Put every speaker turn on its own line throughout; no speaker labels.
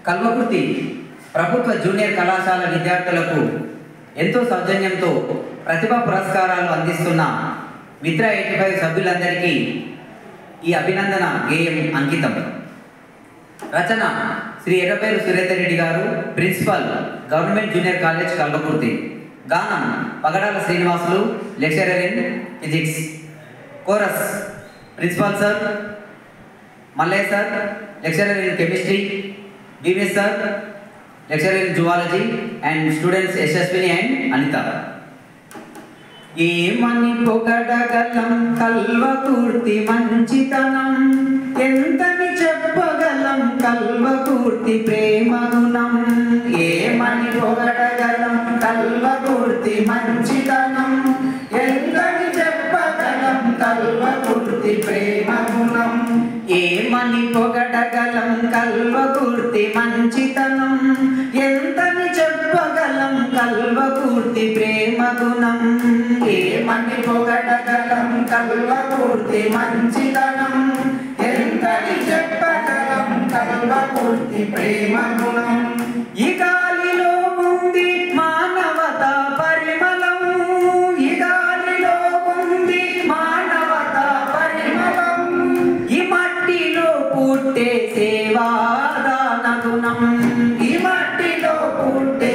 కల్వకుర్తి ప్రభుత్వ జూనియర్ కళాశాల విద్యార్థులకు ఎంతో సౌజన్యంతో ప్రతిభా పురస్కారాలు అందిస్తున్న మిత్ర ఎయిటీ ఫైవ్ సభ్యులందరికీ ఈ అభినందన గేయం అంకితం రచన Shri ఎర్రపేరు Surender Reddy garu principal government junior college Kalwakurthy గానం Pagadala Srinivasulu lecturer in physics chorus principal sir Mallaiah sir lecturer in chemistry BVS sir lecturer in zoology and students Yashaswini and Anitha ఏమని పొగడగలం కల్వకూర్తి మంచితనం ఎంతని చెప్పగలం కల్వకూర్తి ప్రేమ గుణం ఏమని పొగడగలం కల్వకూర్తి మంచితనం ఎంతని చెప్పగలం కల్వకూర్తి ప్రేమ గుణం ఏమని పొగడగలం కల్వకూర్తి మంచితనం ఎంతని చెప్పగలం కల్వకూర్తి ప్రేమ గుణం ఏమని పొగడగలం కల్వకూర్తి మంచితనం ఎంతని చెప్పగలం కల్వకూర్తి ప్రేమ గుణం ఈ గాలిలో ఉంది మానవత పరిమళం ఈ గాలిలో ఉంది మానవత పరిమళం ఈ మట్టిలో పుట్టే సేవాదాన గుణం ఈ మట్టిలో పుట్టే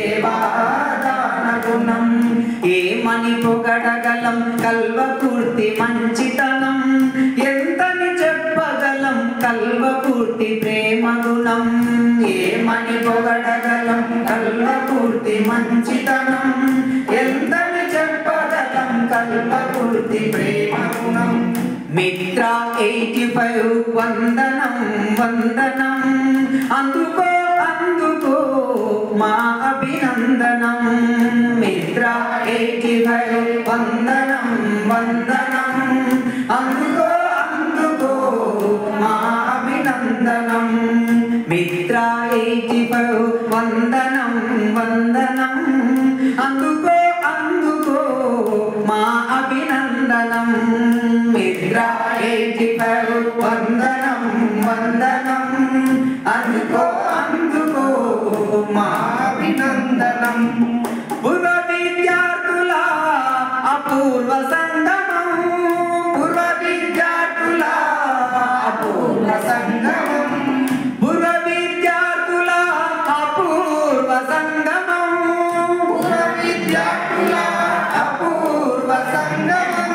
సేవాదాన గుణం ఏమని పొగడగలం కల్వకూర్తి మంచితనం ఎంతని చెప్పగలం కల్వకూర్తి ప్రేమ గుణం ఏమని పొగడగలం కల్వకూర్తి మంచితనం ఎంతని చెప్పగలం కల్వకూర్తి ప్రేమ గుణం మిత్ర ఎయిటీ ఫైవ్ వందనం వందనం అందుకో అందుకో మా అభినందనం మిత్ర ఎయిటీ ఫైవ్ వందనం వందనం అందుకో అందుకో మా అభినందనం మిత్ర ఎయిటీ ఫైవ్ వందనం వందనం అందుకో అందుకో మా అభినందనం మిత్ర ఎయిటీ ఫైవ్ వందనం వందనం అందుకో అందుకో మా అభినందనం పూర్వ విద్యార్థుల అపూర్వ సంగమం పూర్వ విద్యార్థుల అపూర్వ సంగమం పూర్వ విద్యార్థుల అపూర్వ సంగమం పూర్వ విద్యార్థుల అపూర్వ సంగమం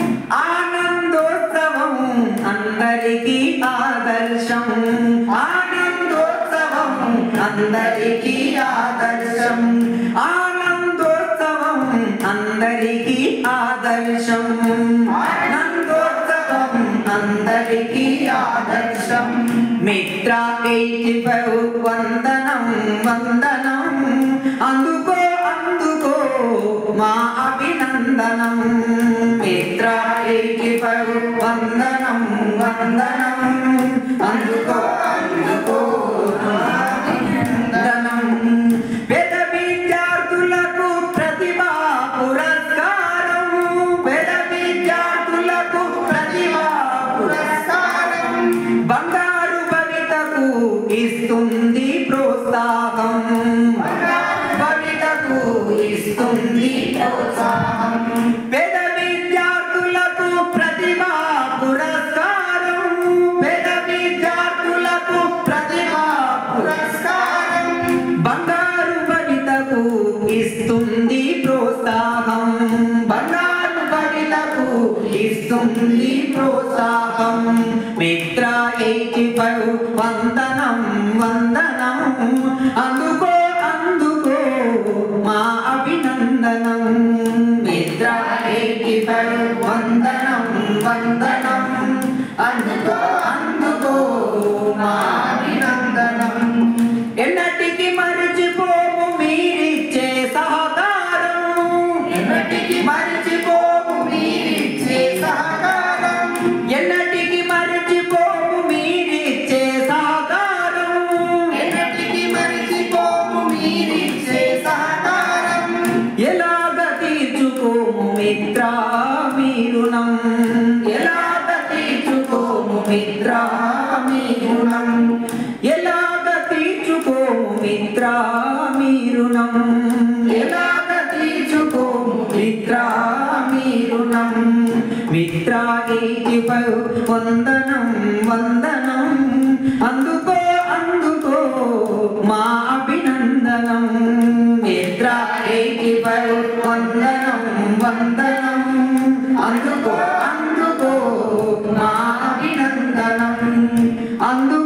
ఆనందోత్సవం అందరికీ ఆదర్శం ఆనందోత్సవం అందరికీ ఆదర్శం ఆనందోత్సవం అందరికీ ఆదర్శం ఆనందోత్సవం అందరికీ ఆదర్శం మిత్ర ఎయిటీ ఫైవ్ వందనం వందనం అందుకో అందుకో మా అభినందనం మిత్ర ఎయిటీ ఫైవ్ వందనం వందనం అందుకో అందుకో మా అభినందనం పేద విద్యార్థులకు ప్రతిభా పురస్కారం పేద విద్యార్థులకు ప్రతిభా పురస్కారం బంగారు భవితకు ఇస్తుంది ప్రోత్సాహం బంగారు భవితకు ఇస్తుంది ప్రోత్సాహం పేద విద్యార్థులకు ప్రతిభా పురస్కారం పేద విద్యార్థులకు ప్రతిభా పురస్కారం బంగారు భవితకు ఇస్తుంది ప్రోత్సాహం బంగారు భవితకు ఇస్తుంది ప్రోత్సాహం మిత్ర ఎయిటీ ఫైవ్ వందనం వందనం అందుకో అందుకో మా అభినందనం మిత్ర ఎయిటీ ఫైవ్ వందనం వందనం అందుకో అందుకో మా అభినందనం ఎన్నటికి మరిచిపోము మీరిచ్చే సహకారం ఎన్నటికి మరిచిపోము మీరిచ్చే సహకారం ఎన్నటికి మరిచిపోము మీరిచ్చే సహకారం ఎన్నటికి మరిచిపోము వందనం మిత్ర ఎయిటీ ఫైవ్ వందనం వందనం అందుకో అందుకో మా అభినందనం మిత్ర ఎయిటీ ఫైవ్ వందనం వందనం అందుకో అందుకో మా అభినందనం అందుకో